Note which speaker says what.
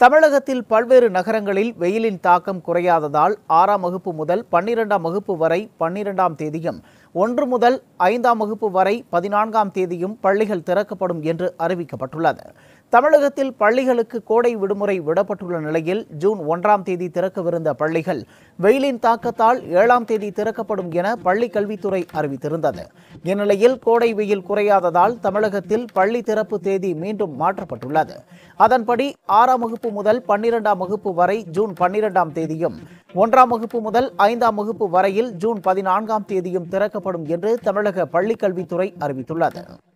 Speaker 1: தமிழகத்தில் பல்வேறு நகரங்களில் வெயிலின் தாக்கம் குறையாததால் ஆறாம் வகுப்பு முதல் பன்னிரெண்டாம் வகுப்பு வரை பன்னிரெண்டாம் தேதியும் ஒன்று முதல் ஐந்தாம் வகுப்பு வரை பதினான்காம் தேதியும் பள்ளிகள் திறக்கப்படும் என்று அறிவிக்கப்பட்டுள்ளது தமிழகத்தில் பள்ளிகளுக்கு கோடை விடுமுறை விடப்பட்டுள்ள நிலையில் ஜூன் ஒன்றாம் தேதி திறக்கவிருந்த பள்ளிகள் வெயிலின் தாக்கத்தால் ஏழாம் தேதி திறக்கப்படும் என பள்ளிக் கல்வித்துறை அறிவித்திருந்தது இந்நிலையில் கோடை வெயில் குறையாததால் தமிழகத்தில் பள்ளி திறப்பு தேதி மீண்டும் மாற்றப்பட்டுள்ளது அதன்படி ஆறாம் வகுப்பு முதல் பன்னிரெண்டாம் வகுப்பு வரை ஜூன் பன்னிரெண்டாம் தேதியும் ஒன்றாம் வகுப்பு முதல் ஐந்தாம் வகுப்பு வரையில் ஜூன் பதினான்காம் தேதியும் திறக்கப்படும் என்று தமிழக பள்ளிக் கல்வித்துறை அறிவித்துள்ளது